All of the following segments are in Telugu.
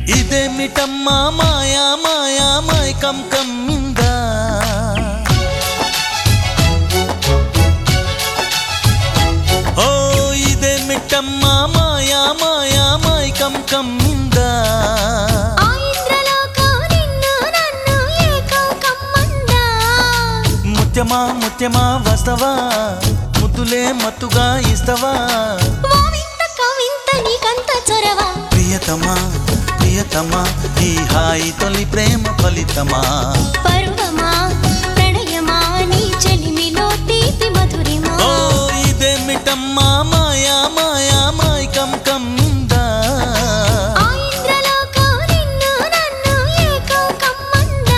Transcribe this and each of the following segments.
ఇదేమిటమ్మా మాయా మాయా మైకం కమ్మిందా ఓ ఇదేమిటమ్మా మాయా మాయా మైకం కమ్మిందా ఆ ఇంద్రలోకం నిన్ను నన్ను ఏకం కమ్మందా ముత్యమా ముత్యమా వస్తవా ముద్దులే మత్తుగా ఇస్తవా ఓ వింత కవింత నీకంత చొరవ ప్రియతమా ప్రియతమా ఈ హాయి తొలి ప్రేమ ఫలితమా పరువమా ప్రణయమా నీ చెలిమిలో తీపి మధురిమా ఓ ఇదేమిటమ్మా మాయా మాయా మైకం కమ్మిందా ఆ ఇంద్రలోకం నిన్ను నన్ను ఏకం కమ్మందా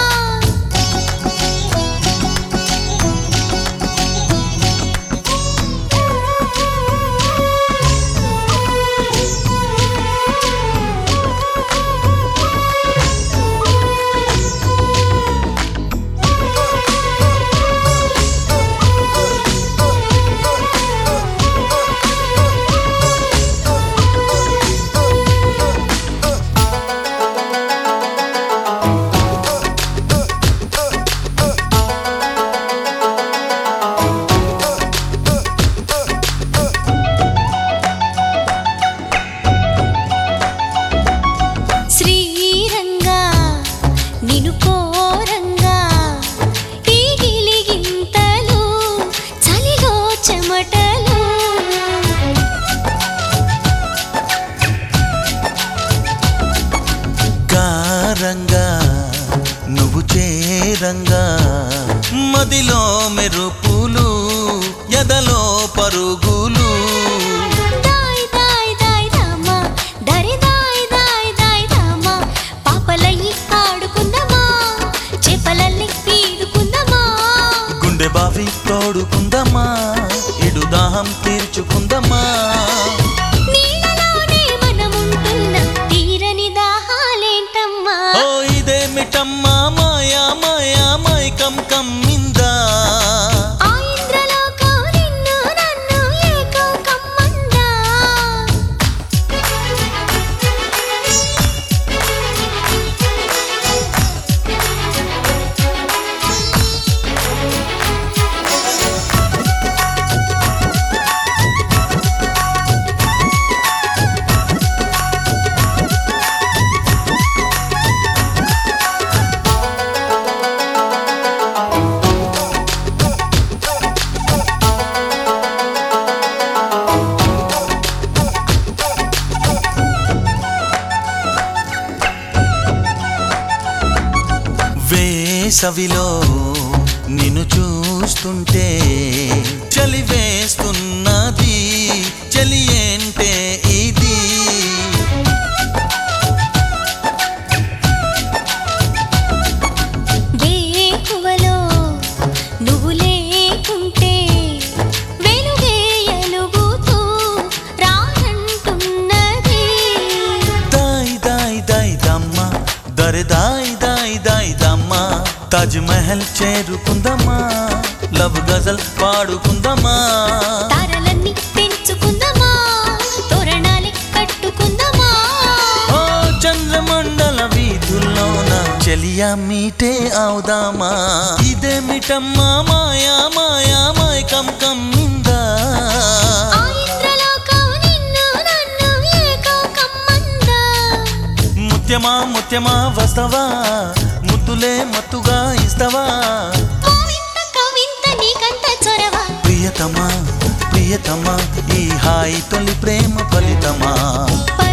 శ్రీరంగా నిను కోరంగా ఈ గిలిగింతలు చలిలో చెమటలు కారంగా నువ్వు చేరంగా మదిలో మెరుపులు ఎదలో పరుగులు దాయ్ దాయ్ దాయ్ రామా దరి దాయ్ దాయ్ దాయ్ రామా పాపలయ్యి ఆడుకుందామా చేపలల్లి పీడుకుందామా గుండె బావి తోడుకుందమ్మా ఇడు దాహం తీర్చుకుందమ్మా నీళ్ళలోనే మనముంటున్న తీరని దాహాలేంటమ్మా ఓ ఇదేమిటమ్మా మాయా మాయా మైకం కమ్మిందా ఆ ఇంద్రలోకం నిన్ను నన్ను ఏకం కమ్మందా వేసవిలో నిన్ను చూస్తుంటే చలి వేస్తున్నది చలి ఏంటే ఇది వేకువలో నువ్వు లేకుంటే వెలుగే ఎలుగుతూ రానంటున్నది దాయ్ దాయ్ దాయ్ దమ్మ దరి దాయ్ దాయ్ దాయ్ దమ్మ తాజ్ మహల్ చేరుకుందమ్మా లవ్ గజల్ పాడుకుందమ్మా తారలన్నీ పెంచుకుందామా తోరణాలే కట్టుకుందామా ఓ చంద్రమండల వీధుల్లోన చెలియా మీటే అవుదామా ఇదేమిటమ్మా మాయా మాయా మైకం కమ్మిందా ఆ ఇంద్రలోకం నిన్ను నన్ను ఏకం కమ్మందా ముత్యమా ముత్యమా వస్తవా ముద్దులే మత్తుగా ఇస్తవా ఓ వింత కవింత నీకంత చొరవ ప్రియతమా ప్రియతమా ఈ హాయి తొలి ప్రేమ ఫలితమా పరువమా